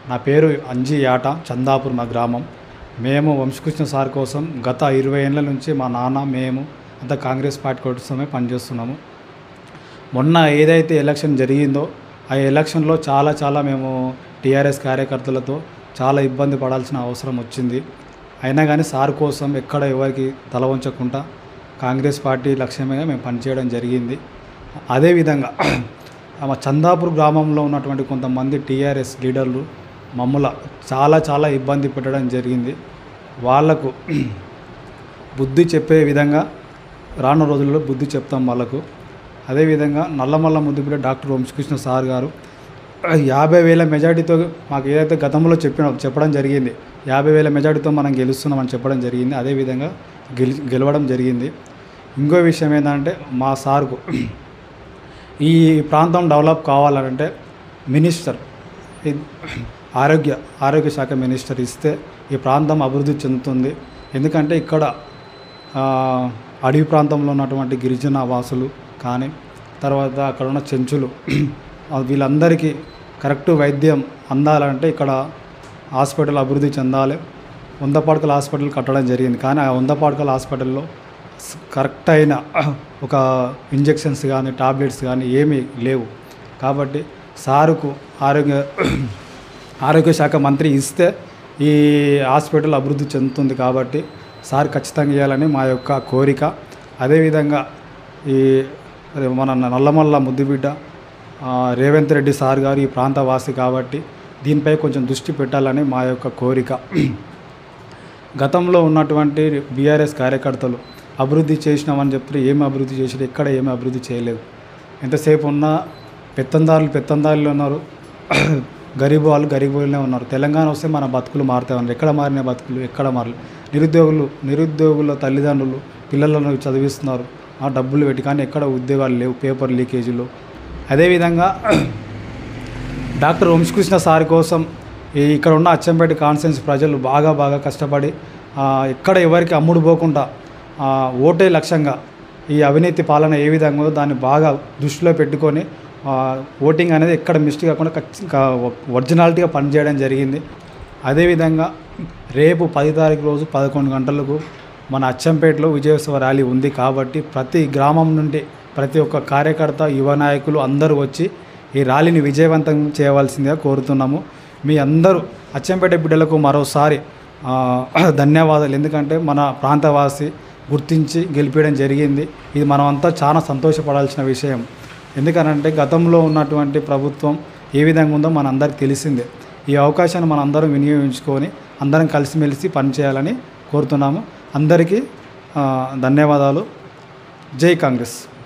నా పేరు అంజి యాట చందాపూర్ మా గ్రామం మేము వంశకృష్ణ సార్ కోసం గత ఇరవై ఏళ్ళ నుంచి మా నాన్న మేము అంతా కాంగ్రెస్ పార్టీ కోసమే పనిచేస్తున్నాము మొన్న ఏదైతే ఎలక్షన్ జరిగిందో ఆ ఎలక్షన్లో చాలా చాలా మేము టీఆర్ఎస్ కార్యకర్తలతో చాలా ఇబ్బంది పడాల్సిన అవసరం వచ్చింది అయినా కానీ సార్ కోసం ఎక్కడ ఎవరికి తల వంచకుండా కాంగ్రెస్ పార్టీ లక్ష్యమే మేము పనిచేయడం జరిగింది అదేవిధంగా మా చందాపూర్ గ్రామంలో ఉన్నటువంటి కొంతమంది టీఆర్ఎస్ లీడర్లు మమ్మల్ని చాలా చాలా ఇబ్బంది పెట్టడం జరిగింది వాళ్లకు బుద్ధి చెప్పే విధంగా రానున్న రోజుల్లో బుద్ధి చెప్తాం వాళ్ళకు అదేవిధంగా నల్లమల్ల ముద్దుబిడ్డ డాక్టర్ వంశకృష్ణ సార్ గారు యాభై వేల మెజార్టీతో మాకు ఏదైతే గతంలో చెప్పిన చెప్పడం జరిగింది యాభై వేల మెజార్టీతో మనం గెలుస్తున్నామని చెప్పడం జరిగింది అదేవిధంగా గెలి గెలవడం జరిగింది ఇంకో విషయం ఏంటంటే మా సార్కు ఈ ప్రాంతం డెవలప్ కావాలంటే మినిస్టర్ ఈ- ఆరోగ్య ఆరోగ్య శాఖ మినిస్టర్ ఇస్తే ఈ ప్రాంతం అభివృద్ధి చెందుతుంది ఎందుకంటే ఇక్కడ ఆ, అడవి ప్రాంతంలో ఉన్నటువంటి గిరిజన వాసులు కానీ తర్వాత అక్కడ ఉన్న చెంచులు ఆ, వీళ్ళందరికీ కరెక్ట్ వైద్యం అందాలంటే ఇక్కడ హాస్పిటల్ అభివృద్ధి చెందాలి వంద పడకల హాస్పిటల్ కట్టడం జరిగింది కానీ ఆ వంద పడకల హాస్పిటల్లో స్- కరెక్ట్ అయిన ఒక ఇంజెక్షన్స్ కానీ టాబ్లెట్స్ కానీ ఏమీ లేవు కాబట్టి సారుకు ఆరోగ్య ఆరోగ్య శాఖ మంత్రి ఇస్తే ఈ హాస్పిటల్ అభివృద్ధి చెందుతుంది కాబట్టి సార్ ఖచ్చితంగా ఇవ్వాలని మా యొక్క కోరిక అదేవిధంగా ఈ అదే మన నల్లమల్ల ముద్దుబిడ్డ ఆ, రేవంత్ రెడ్డి సార్ గారు ఈ ప్రాంతవాసి కాబట్టి దీనిపై కొంచెం దృష్టి పెట్టాలని మా యొక్క కోరిక గతంలో ఉన్నటువంటి బీఆర్ఎస్ కార్యకర్తలు అభివృద్ధి చేసినామని చెప్తే ఏమి అభివృద్ధి చేసారు ఎక్కడ ఏమి అభివృద్ధి చేయలేదు ఎంతసేపు ఉన్నా పెత్తందారులు పెత్తందారులు ఉన్నారు గరీబ్ వాళ్ళు గరీబులనే ఉన్నారు తెలంగాణ వస్తే మన బతుకులు మారుతాయి ఉన్నారు ఎక్కడ మారిన బతుకులు ఎక్కడ మారలేదు నిరుద్యోగులు నిరుద్యోగుల తల్లిదండ్రులు పిల్లలను చదివిస్తున్నారు ఆ డబ్బులు పెట్టి కానీ ఎక్కడ ఉద్యోగాలు లేవు పేపర్ లీకేజీలు అదేవిధంగా డాక్టర్ వంశకృష్ణ సార్ కోసం ఈ ఇక్కడ ఉన్న అచ్చంపేట కాన్స్టిట్యున్సీ ప్రజలు బాగా బాగా కష్టపడి ఆ, ఎక్కడ ఎవరికి అమ్ముడు పోకుండా ఆ, ఓటే లక్ష్యంగా ఈ అవినీతి పాలన ఏ విధంగా ఉందో దాన్ని బాగా దృష్టిలో పెట్టుకొని ఆ, ఓటింగ్ అనేది ఎక్కడ మిస్టేక్ కాకుండా ఖచ్చితంగా ఒరిజినాలిటీగా పనిచేయడం జరిగింది అదేవిధంగా రేపు పది తారీఖు రోజు పదకొండు గంటలకు మన అచ్చంపేటలో విజయోత్సవ ర్యాలీ ఉంది కాబట్టి ప్రతి గ్రామం నుండి ప్రతి ఒక్క కార్యకర్త యువ నాయకులు అందరూ వచ్చి ఈ ర్యాలీని విజయవంతం చేయవలసిందిగా కోరుతున్నాము మీ అందరూ అచ్చంపేట బిడ్డలకు మరోసారి ఆ, ధన్యవాదాలు ఎందుకంటే మన ప్రాంతవాసి గుర్తించి గెలిపించడం జరిగింది ఇది మనమంతా చాలా సంతోషపడాల్సిన విషయం ఎందుకనంటే గతంలో ఉన్నటువంటి ప్రభుత్వం ఏ విధంగా ఉందో మనందరికి తెలిసిందే ఈ అవకాశాన్ని మనం అందరం వినియోగించుకొని అందరం కలిసిమెలిసి పనిచేయాలని కోరుతున్నాము అందరికీ ఆ, ధన్యవాదాలు జై కాంగ్రెస్